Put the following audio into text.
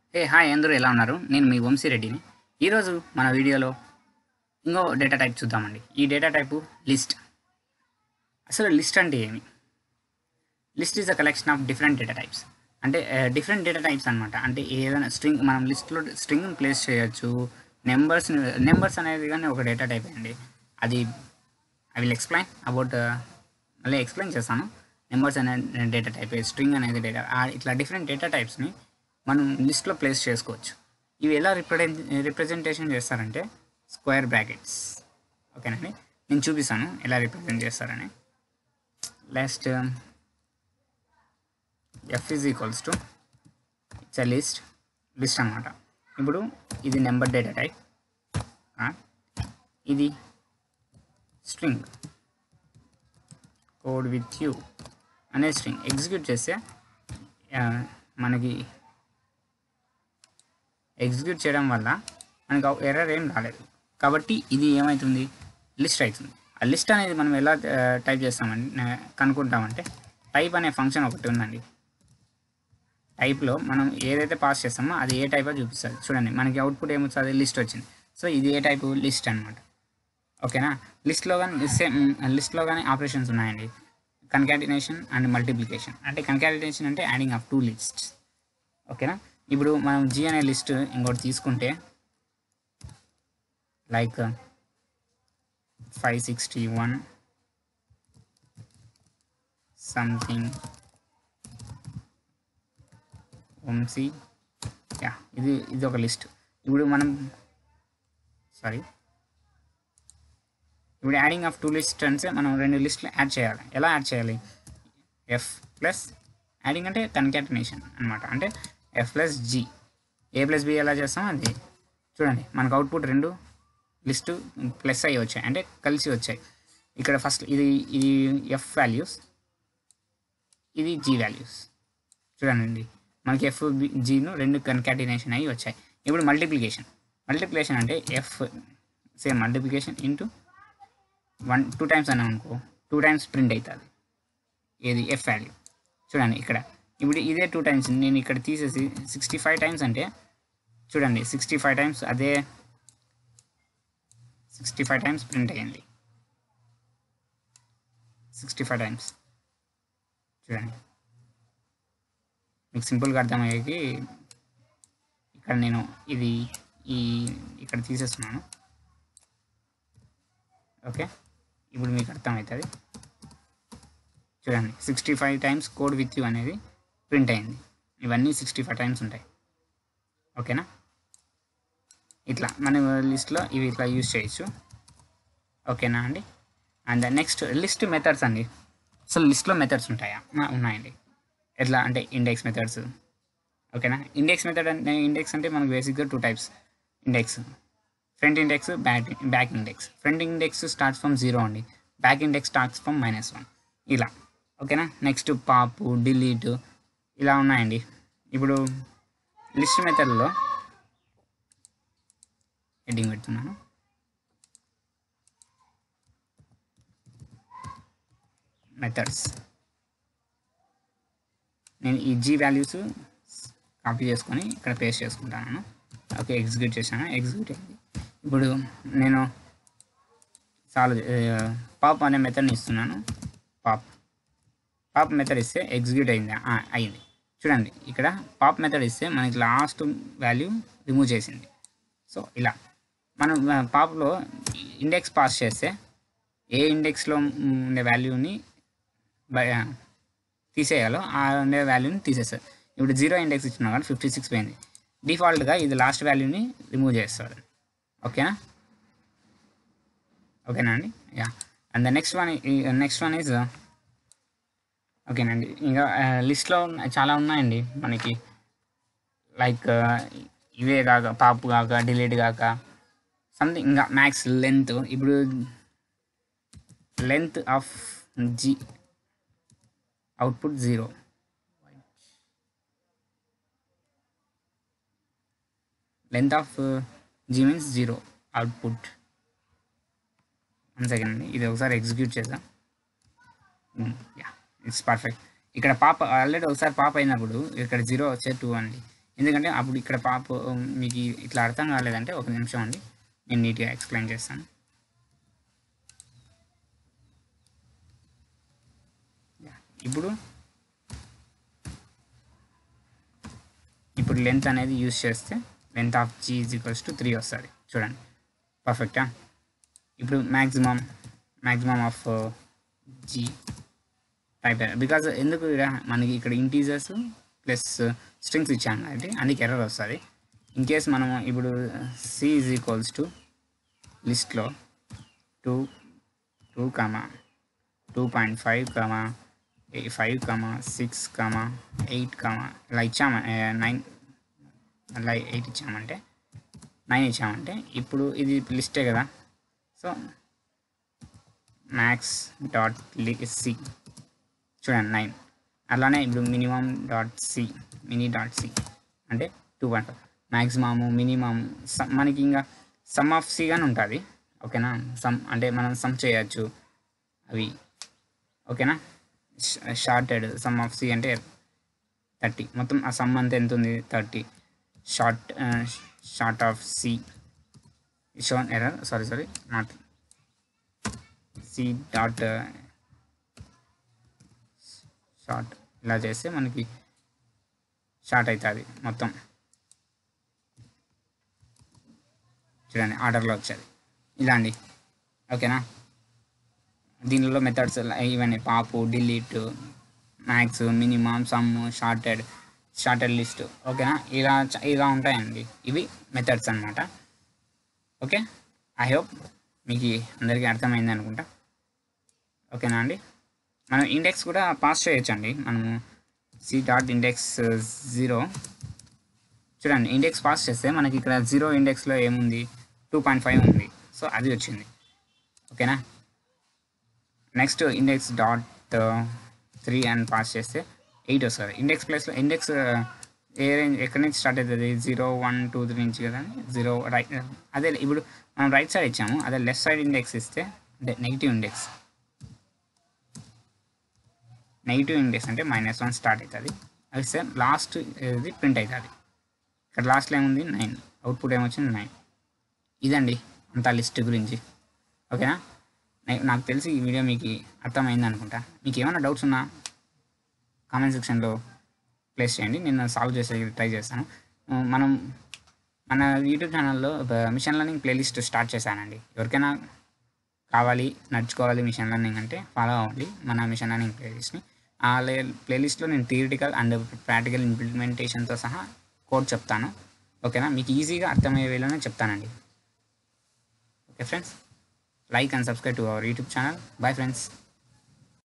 ఏ hi అందరూ ఎలా ఉన్నారు నేను మీ వంశీరెడ్డిని ఈరోజు మన వీడియోలో ఇంకో డేటా టైప్ చూద్దామండి ఈ డేటా టైపు లిస్ట్ అసలు లిస్ట్ అంటే ఏమి list is a collection of different data types అంటే డిఫరెంట్ డేటా టైప్స్ అనమాట అంటే ఏదైనా స్ట్రింగ్ మనం లిస్ట్లో స్ట్రింగ్ ప్లేస్ చేయొచ్చు నెంబర్స్ నెంబర్స్ అనేది కానీ ఒక డేటా టైప్ అండి అది ఐ విల్ ఎక్స్ప్లెయిన్ అబౌట్ మళ్ళీ ఎక్స్ప్లెయిన్ చేస్తాను నెంబర్స్ అనే డేటా టైప్ స్ట్రింగ్ అనేది డేటా ఇట్లా డిఫరెంట్ డేటా టైప్స్ని మనం లిస్ట్లో ప్లేస్ చేసుకోవచ్చు ఇవి ఎలా రిప్రజెంట్ రిప్రజెంటేషన్ చేస్తారంటే స్క్వేర్ బ్రాకెట్స్ ఓకేనండి నేను చూపిస్తాను ఎలా రిప్రజెంట్ చేస్తారని last F is equals to it's a list list అనమాట ఇప్పుడు ఇది నెంబర్ డేటా టైప్ ఇది స్ట్రింగ్ కోడ్ విత్ యూ అనే స్ట్రింగ్ ఎగ్జిక్యూట్ చేస్తే ఆ, మనకి ఎగ్జిక్యూట్ చేయడం వల్ల మనకి ఎర్రర్ ఏం రాలేదు కాబట్టి ఇది ఏమవుతుంది లిస్ట్ అవుతుంది ఆ లిస్ట్ అనేది మనం ఎలా టైప్ చేస్తామని ఆ, కనుక్కుంటామంటే టైప్ అనే ఫంక్షన్ ఒకటి ఉందండి టైప్లో మనం ఏదైతే పాస్ చేస్తామో అది ఏ టైప్ చూపిస్తుంది చూడండి మనకి అవుట్పుట్ ఏమొస్తుంది లిస్ట్ వచ్చింది సో ఇది ఏ టైపు లిస్ట్ అనమాట ఓకేనా లిస్ట్లో కానీ సేమ్ లిస్ట్లో కానీ ఆపరేషన్స్ ఉన్నాయండి కన్కాటినేషన్ అండ్ మల్టిప్లికేషన్ అంటే కన్కాటినేషన్ అంటే యాడింగ్ ఆఫ్ టూ లిస్ట్స్ ఓకేనా ఇప్పుడు మనం జీ అనే లిస్ట్ ఇంకోటి తీసుకుంటే like five sixty one something Vamsi yeah ఇది ఇది ఒక లిస్ట్ ఇప్పుడు మనం సారీ ఇప్పుడు యాడింగ్ ఆఫ్ టూ లిస్ట్ అంటే మనం రెండు లిస్టులు యాడ్ చేయాలి ఎలా యాడ్ చేయాలి ఎఫ్ ప్లస్ యాడింగ్ అంటే కన్కాటినేషన్ అనమాట అంటే F plus G A plus B ఎలా చేస్తాం అది చూడండి మనకు అవుట్పుట్ రెండు లిస్టు ప్లస్ అయ్యి వచ్చాయి అంటే కలిసి వచ్చాయి ఇక్కడ ఫస్ట్ ఇది ఇది ఎఫ్ వాల్యూస్ ఇది జీ వాల్యూస్ చూడండి మనకి ఎఫ్ జీను రెండు కన్కాటినేషన్ అయ్యి వచ్చాయి ఇప్పుడు మల్టిప్లికేషన్ మల్టిప్లికేషన్ అంటే F same multiplication into one two times అన్నాం అనుకో టూ టైమ్స్ ప్రింట్ అవుతుంది ఏది ఎఫ్ వాల్యూ చూడండి ఇక్కడ ఇప్పుడు ఇదే టూ టైమ్స్ నేను ఇక్కడ తీసేసి సిక్స్టీ ఫైవ్ టైమ్స్ అంటే చూడండి సిక్స్టీ ఫైవ్ టైమ్స్ అదే సిక్స్టీ ఫైవ్ టైమ్స్ ప్రింట్ అయ్యింది సిక్స్టీ ఫైవ్ టైమ్స్ చూడండి మీకు సింపుల్గా అర్థమయ్యేకి ఇక్కడ నేను ఇది ఈ ఇక్కడ తీసేస్తున్నాను ఓకే ఇప్పుడు మీకు అర్థమవుతుంది చూడండి sixty five times code with you అనేది ప్రింట్ అయింది ఇవన్నీ సిక్స్టీ ఫైవ్ టైమ్స్ ఉంటాయి ఓకేనా ఇట్లా మన లిస్ట్లో ఇవి ఇట్లా యూజ్ చేయొచ్చు ఓకేనా అండి అండ్ నెక్స్ట్ లిస్ట్ మెథడ్స్ అండి అసలు లిస్ట్లో మెథడ్స్ ఉంటాయా ఆ, ఉన్నాయండి ఎట్లా అంటే ఇండెక్స్ మెథడ్స్ ఓకేనా ఇండెక్స్ మెథడ్ అంటే ఇండెక్స్ అంటే మనకు బేసిక్గా two types index front index back back index front index starts from zero అండి back index starts from minus one ఇలా ఓకేనా నెక్స్ట్ పాపు డిలీట్ ఇలా ఉన్నాయండి ఇప్పుడు లిస్ట్ మెథడ్లో హెడ్డింగ్ పెడుతున్నాను మెథడ్స్ నేను ఈ జీ వాల్యూస్ కాపీ చేసుకొని ఇక్కడ పేస్ట్ చేసుకుంటాను ఓకే ఎగ్జిక్యూట్ చేశాను ఎగ్జిక్యూట్ అయింది ఇప్పుడు నేను సాల్వ్ పాప్ అనే మెథడ్ని ఇస్తున్నాను పాప్ పాప్ మెథడ్ ఇస్తే ఎగ్జిక్యూట్ అయింది ఆ, అయింది చూడండి ఇక్కడ పాప్ మెథడ్ ఇస్తే మనకి లాస్ట్ వాల్యూ రిమూవ్ చేసింది సో ఇలా మనం ఆ, పాప్లో ఇండెక్స్ పాస్ చేస్తే ఏ ఇండెక్స్లో ఉండే వాల్యూని బై- ఆ, తీసేయాలో ఆ ఉండే వాల్యూని తీసేస్తారు ఇప్పుడు జీరో ఇండెక్స్ ఇచ్చినా కానీ ఫిఫ్టీ సిక్స్ పోయింది డిఫాల్ట్గా ఇది లాస్ట్ వాల్యూని రిమూవ్ చేస్తారు ఓకేనా ఓకేనా అండి yeah and the next one next one is ఓకేనండి ఇంకా లిస్ట్లో చాలా ఉన్నాయండి మనకి లైక్ ఇవే కాక పాపు కాక డిలీట్ కాక సంథింగ్ ఇంకా మ్యాక్స్ లెంత్ ఇప్పుడు length of G output zero length of G means zero output one second అండి ఇది ఒకసారి ఎగ్జిక్యూట్ చేద్దాం యా ఇట్స్ పర్ఫెక్ట్ ఇక్కడ పాప ఆల్రెడీ ఒకసారి పాప అయినప్పుడు ఇక్కడ జీరో వచ్చే టూ అండి ఎందుకంటే అప్పుడు ఇక్కడ పాప మీకు ఇట్లా అర్థం కాలేదంటే ఒక నిమిషం అండి నేను నీట్గా ఎక్స్ప్లెయిన్ చేస్తాను ఇప్పుడు ఇప్పుడు లెంత్ అనేది యూస్ చేస్తే length of G is equals to three వస్తుంది చూడండి పర్ఫెక్టా ఇప్పుడు maximum maximum of G type because ఎందుకు ఇక్కడ మనకి ఇక్కడ ఇంటీజర్స్ ప్లస్ స్ట్రింగ్స్ ఇచ్చాం కాబట్టి అందుకే ఎర్రర్ వస్తుంది ఇన్ కేస్ మనం ఇప్పుడు సి ఈజ్ ఈక్వల్స్ టు లిస్ట్లో two two comma two point five comma five comma six comma eight comma ఇలా ఇచ్చామ నైన్ అలా ఎయిట్ ఇచ్చామంటే నైన్ ఇచ్చామంటే ఇప్పుడు ఇది లిస్టే కదా సో మ్యాక్స్ డాట్ సి చూడండి నైన్ అలానే ఇప్పుడు minimum dot C min dot C అంటే two point five maximum minimum sum మనకి ఇంకా సమ్ ఆఫ్ సి అని ఉంటుంది ఓకేనా సమ్ అంటే మనం సమ్ చేయొచ్చు అవి ఓకేనా షార్టెడ్ సమ్ ఆఫ్ సి అంటే థర్టీ మొత్తం ఆ సమ్ అంతా ఎంత ఉంది thirty sort sort of C shown error sorry sorry not C dot sort ఇలా చేస్తే మనకి షార్ట్ అవుతుంది మొత్తం చూడండి ఆర్డర్లో వచ్చేది ఇలా అండి ఓకేనా దీనిలో మెథడ్స్ ఇవన్నీ pop delete max minimum sum sorted sorted list ఓకేనా ఇలా చ- ఇలా ఉంటాయండి ఇవి మెథడ్స్ అనమాట ఓకే ఐ హోప్ మీకు అందరికీ అర్థమైంది అనుకుంటా ఓకేనా అండి మనం ఇండెక్స్ కూడా పాస్ చేయొచ్చండి మనము సి డాట్ ఇండెక్స్ జీరో చూడండి ఇండెక్స్ పాస్ చేస్తే మనకి ఇక్కడ జీరో ఇండెక్స్లో ఏముంది టూ పాయింట్ ఫైవ్ ఉంది సో అది వచ్చింది ఓకేనా నెక్స్ట్ ఇండెక్స్ డాట్ త్రీ అని పాస్ చేస్తే ఎయిట్ వస్తుంది ఇండెక్స్ ప్లేస్లో ఇండెక్స్ ఏ రేంజ్ ఎక్కడి నుంచి స్టార్ట్ అవుతుంది జీరో వన్ టూ త్రీ నుంచి కదా జీరో రైట్ అదే ఇప్పుడు మనం రైట్ సైడ్ ఇచ్చాము అదే లెఫ్ట్ సైడ్ ఇండెక్స్ ఇస్తే అంటే నెగిటివ్ ఇండెక్స్ నెగిటివ్ ఇండెక్స్ అంటే మైనస్ వన్ స్టార్ట్ అవుతుంది అది సార్ లాస్ట్ ఇది ప్రింట్ అవుతుంది ఇక్కడ లాస్ట్లో ఏముంది నైన్ అవుట్పుట్ ఏమొచ్చింది నైన్ ఇదండి అంత లిస్ట్ గురించి ఓకేనా నే- నాకు తెలిసి ఈ వీడియో మీకు అర్థమైంది అనుకుంటా మీకు ఏమైనా డౌట్స్ ఉన్నా కామెంట్ సెక్షన్లో ప్లేస్ చేయండి నేను సాల్వ్ చేసే ట్రై చేస్తాను ఆ, మనం మన యూట్యూబ్ ఛానల్లో మిషన్ లెర్నింగ్ ప్లేలిస్ట్ స్టార్ట్ చేశానండి ఎవరికైనా కావాలి నడుచుకోవాలి మిషన్ లెర్నింగ్ అంటే ఫాలో అవ్వండి మన మిషన్ లెర్నింగ్ ప్లేలిస్ట్ని ఆ లే ప్లేలిస్ట్లో నేను థియరిటికల్ అండ్ ప్రాక్టికల్ ఇంప్లిమెంటేషన్తో సహా కోడ్ చెప్తాను ఓకేనా మీకు ఈజీగా అర్థమయ్యే వేలోనే చెప్తానండి okay friends like and subscribe to our youtube channel bye friends